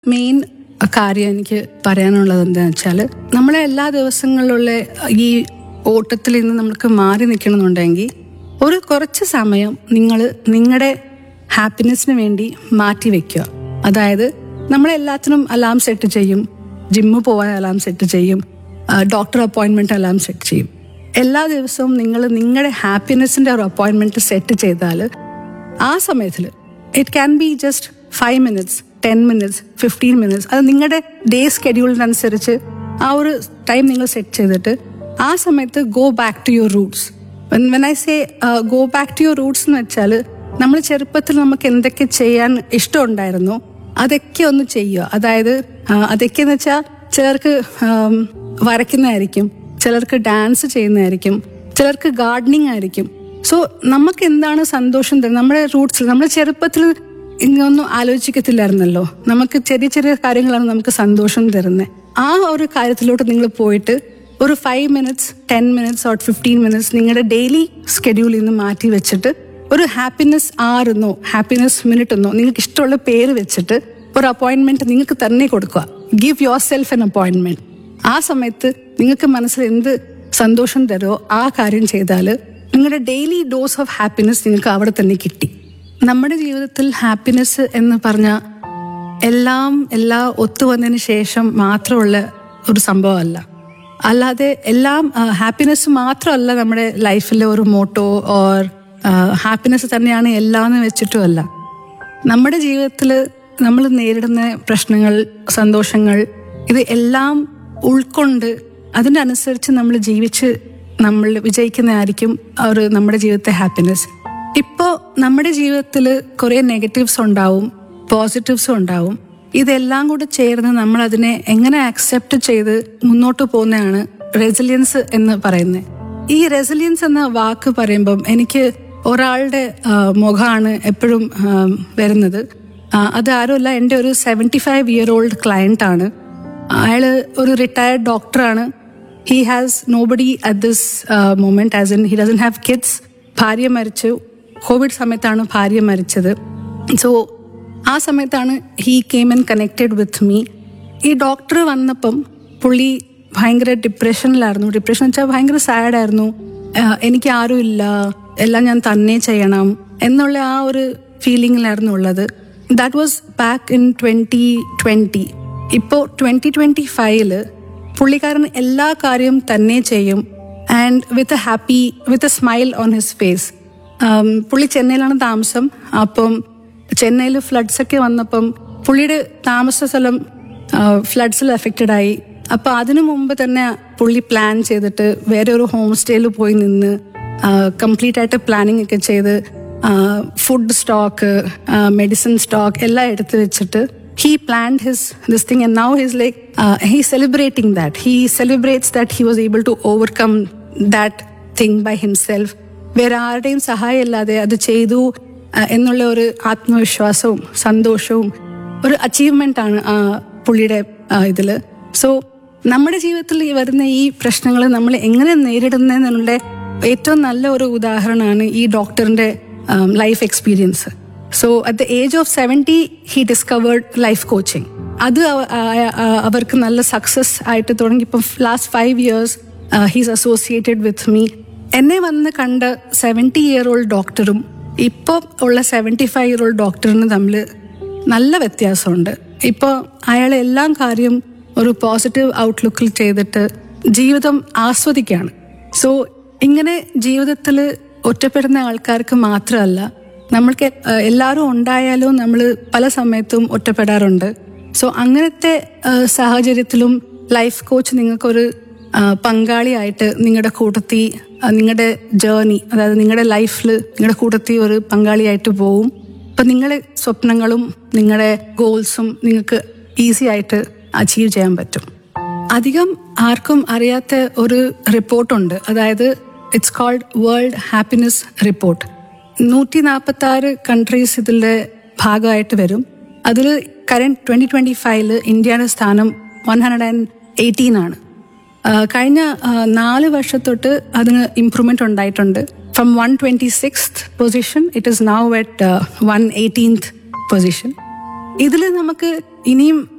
main കാര്യം എനിക്ക് പറയാനുള്ളത് എന്താണെന്ന് വെച്ചാൽ നമ്മളെ എല്ലാ ദിവസങ്ങളിലുള്ള ഈ ഓട്ടത്തിൽ നിന്ന് നമുക്ക് മാറി നിൽക്കണമെന്നുണ്ടെങ്കിൽ ഒരു കുറച്ച് സമയം നിങ്ങൾ നിങ്ങളുടെ ഹാപ്പിനെസ്സിന് വേണ്ടി മാറ്റി വെക്കുക അതായത് നമ്മളെല്ലാത്തിനും അലാം സെറ്റ് ചെയ്യും ജിമ്മ് പോകാൻ അലാം സെറ്റ് ചെയ്യും ഡോക്ടർ അപ്പോയിൻമെന്റ് അലാം സെറ്റ് ചെയ്യും എല്ലാ ദിവസവും നിങ്ങൾ നിങ്ങളുടെ ഹാപ്പിനെസ്സിന്റെ ഒരു അപ്പോയിൻമെന്റ് സെറ്റ് ചെയ്താൽ ആ സമയത്തിൽ it can be just five minutes ten minutes fifteen minutes അത് നിങ്ങളുടെ ഡേ സ്കെഡ്യൂളിനനുസരിച്ച് ആ ഒരു ടൈം നിങ്ങൾ സെറ്റ് ചെയ്തിട്ട് ആ സമയത്ത് go back to your roots when I say go back to your roots എന്ന് വെച്ചാൽ നമ്മൾ ചെറുപ്പത്തിൽ നമുക്ക് എന്തൊക്കെ ചെയ്യാൻ ഇഷ്ടമുണ്ടായിരുന്നോ അതൊക്കെ ഒന്ന് ചെയ്യുക അതായത് ആ, അതൊക്കെ എന്ന് വെച്ചാൽ ചിലർക്ക് ആം, വരയ്ക്കുന്നതായിരിക്കും ചിലർക്ക് ഡാൻസ് ചെയ്യുന്നതായിരിക്കും ചിലർക്ക് ഗാർഡനിങ് ആയിരിക്കും സോ നമുക്ക് എന്താണ് സന്തോഷം തരുന്നത് നമ്മുടെ റൂട്ട്സിൽ നമ്മൾ ചെറുപ്പത്തിൽ ഇങ്ങനൊന്നും ആലോചിക്കത്തില്ലായിരുന്നല്ലോ നമുക്ക് ചെറിയ ചെറിയ കാര്യങ്ങളാണ് നമുക്ക് സന്തോഷം തരുന്നത് ആ ഒരു കാര്യത്തിലോട്ട് നിങ്ങൾ പോയിട്ട് ഒരു five minutes ten minutes or fifteen minutes നിങ്ങളുടെ ഡെയിലി സ്കെഡ്യൂളിൽ നിന്ന് മാറ്റി വെച്ചിട്ട് ഒരു ഹാപ്പിനെസ് ആർ എന്നോ ഹാപ്പിനെസ് മിനിറ്റ് എന്നോ നിങ്ങൾക്ക് ഇഷ്ടമുള്ള പേര് വെച്ചിട്ട് ഒരു അപ്പോയിന്റ്മെന്റ് നിങ്ങൾക്ക് തന്നെ കൊടുക്കുക give yourself an appointment ആ സമയത്ത് നിങ്ങൾക്ക് മനസ്സിൽ എന്ത് സന്തോഷം തരുമോ ആ കാര്യം ചെയ്താൽ നിങ്ങളുടെ ഡെയിലി ഡോസ് ഓഫ് ഹാപ്പിനെസ് നിങ്ങൾക്ക് അവിടെ തന്നെ കിട്ടി നമ്മുടെ ജീവിതത്തിൽ ഹാപ്പിനെസ് എന്ന് പറഞ്ഞ എല്ലാം എല്ലാം ഒത്തുവന്നതിന് ശേഷം മാത്രമുള്ള ഒരു സംഭവമല്ല അല്ലാതെ എല്ലാം ഹാപ്പിനെസ് മാത്രമല്ല നമ്മുടെ ലൈഫിലെ ഒരു മോട്ടോ ഓർ ഹാപ്പിനെസ് തന്നെയാണ് എല്ലാം എന്ന് വെച്ചിട്ടും അല്ല നമ്മുടെ ജീവിതത്തിൽ നമ്മൾ നേരിടുന്ന പ്രശ്നങ്ങൾ സന്തോഷങ്ങൾ ഇത് എല്ലാം ഉൾക്കൊണ്ട് അതിനനുസരിച്ച് നമ്മൾ ജീവിച്ച് നമ്മൾ വിജയിക്കുന്നതായിരിക്കും ഒരു നമ്മുടെ ജീവിതത്തെ ഹാപ്പിനെസ് ഇപ്പോൾ നമ്മുടെ ജീവിതത്തിൽ കുറേ നെഗറ്റീവ്സ് ഉണ്ടാവും പോസിറ്റീവ്സും ഉണ്ടാവും ഇതെല്ലാം കൂടെ ചേർന്ന് നമ്മൾ അതിനെ എങ്ങനെ അക്സെപ്റ്റ് ചെയ്ത് മുന്നോട്ട് പോകുന്നതാണ് റെസിലിയൻസ് എന്ന് പറയുന്നത് ഈ റെസിലിയൻസ് എന്ന വാക്ക് പറയുമ്പം എനിക്ക് ഒരാളുടെ ആ, മുഖമാണ് എപ്പോഴും ആ, വരുന്നത് ആ, അത് ആരുമല്ല എൻ്റെ ഒരു seventy five year old client ആണ് അയാൾ ഒരു റിട്ടയർഡ് ഡോക്ടറാണ് he has no buddy at this moment as in he doesn't have kids ഭാര്യ മരിച്ചു കോവിഡ് സമയത്താണ് ഭാര്യ മരിച്ചത് സോ ആ സമയത്താണ് he came and connected with me ഈ ഡോക്ടർ വന്നപ്പം പുള്ളി ഭയങ്കര ഡിപ്രഷനിലായിരുന്നു ഡിപ്രഷൻ വെച്ചാൽ ഭയങ്കര സാഡായിരുന്നു എനിക്ക് ആരും ഇല്ല എല്ലാം ഞാൻ തന്നെ ചെയ്യണം എന്നുള്ള ആ ഒരു ഫീലിംഗിലായിരുന്നു ഉള്ളത് that was back in twenty twenty ഇപ്പോൾ ട്വന്റി ട്വന്റി ഫൈവില് പുള്ളിക്കാരൻ എല്ലാ കാര്യവും തന്നെ ചെയ്യും and with a happy with a smile on his face പുള്ളി ചെന്നൈയിലാണ് താമസം അപ്പം ചെന്നൈയിൽ ഫ്ലഡ്സ് ഒക്കെ വന്നപ്പം പുള്ളിയുടെ താമസ സ്ഥലം ഫ്ലഡ്സിൽ എഫക്റ്റഡ് ആയി അപ്പൊ അതിനു മുമ്പ് തന്നെ പുള്ളി പ്ലാൻ ചെയ്തിട്ട് വേറെ ഒരു ഹോം സ്റ്റേയിൽ പോയി നിന്ന് കംപ്ലീറ്റ് ആയിട്ട് പ്ലാനിങ് ഒക്കെ ചെയ്ത് ഫുഡ് സ്റ്റോക്ക് മെഡിസിൻ സ്റ്റോക്ക് എല്ലാം എടുത്തു വെച്ചിട്ട് he planned his this thing and now he's like uh, he's celebrating that he celebrates that he was able to overcome that thing by himself വേറെ ആരുടെയും സഹായം ഇല്ലാതെ അത് ചെയ്തു uh, എന്നുള്ള ഒരു ആത്മവിശ്വാസവും സന്തോഷവും ഒരു അച്ചീവ്മെന്റ് ആണ് ആ പുള്ളിയുടെ uh, ഇതില് സോ നമ്മുടെ ജീവിതത്തിൽ ഈ വരുന്ന ഈ പ്രശ്നങ്ങൾ നമ്മൾ എങ്ങനെ നേരിടുന്നതിനുള്ള ഏറ്റവും നല്ല ഒരു ഉദാഹരണമാണ് ഈ ഡോക്ടറിന്റെ life experience so at the age of seventy he discovered life coaching അത് അവ- ആ- ആ- അവർക്ക് നല്ല സക്സസ് ആയിട്ട് തുടങ്ങി ഇപ്പം last five years he's associated with me എന്നെ വന്ന് കണ്ട സെവൻറ്റി ഇയർ ഓൾഡ് ഡോക്ടറും ഇപ്പോൾ ഉള്ള സെവൻറ്റി ഫൈവ് ഇയർ ഓൾഡ് ഡോക്ടറിന് തമ്മിൽ നല്ല വ്യത്യാസമുണ്ട് ഇപ്പോൾ അയാൾ എല്ലാം കാര്യം ഒരു പോസിറ്റീവ് ഔട്ട്ലുക്കിൽ ചെയ്തിട്ട് ജീവിതം ആസ്വദിക്കുകയാണ് സോ ഇങ്ങനെ ജീവിതത്തിൽ ഒറ്റപ്പെടുന്ന ആൾക്കാർക്ക് മാത്രമല്ല നമ്മൾക്ക് എ- എല്ലാവരും ഉണ്ടായാലും നമ്മൾ പല സമയത്തും ഒറ്റപ്പെടാറുണ്ട് സോ അങ്ങനത്തെ ആ, സാഹചര്യത്തിലും ലൈഫ് കോച്ച് നിങ്ങൾക്കൊരു ആ, പങ്കാളിയായിട്ട് നിങ്ങളുടെ കൂട്ടത്തിൽ നിങ്ങളുടെ ജേർണി അതായത് നിങ്ങളുടെ ലൈഫിൽ നിങ്ങളുടെ കൂട്ടത്തിൽ ഒരു പങ്കാളിയായിട്ട് പോവും അപ്പൊ നിങ്ങളുടെ സ്വപ്നങ്ങളും നിങ്ങളുടെ ഗോൾസും നിങ്ങൾക്ക് ഈസി ആയിട്ട് അച്ചീവ് ചെയ്യാൻ പറ്റും അധികം ആർക്കും അറിയാത്ത ഒരു റിപ്പോർട്ടുണ്ട് അതായത് it's called world happiness report നൂറ്റി നാൽപ്പത്തി ആറ് കൺട്രീസ് ഇതിന്റെ ഭാഗമായിട്ട് വരും അതിൽ കറന്റ് ട്വന്റി ട്വന്റി ഫൈവില് ഇന്ത്യയുടെ സ്ഥാനം വൺ ഹൺഡ്രഡ് ആൻഡ് എയ്റ്റീൻ ആണ് ആ, കഴിഞ്ഞ ആ, നാല് വർഷത്തൊട്ട് അതിന് ഇംപ്രൂവ്മെന്റ് ഉണ്ടായിട്ടുണ്ട് from one twenty six position it is now at one eighteenth position ഇതിൽ നമുക്ക് ഇനിയും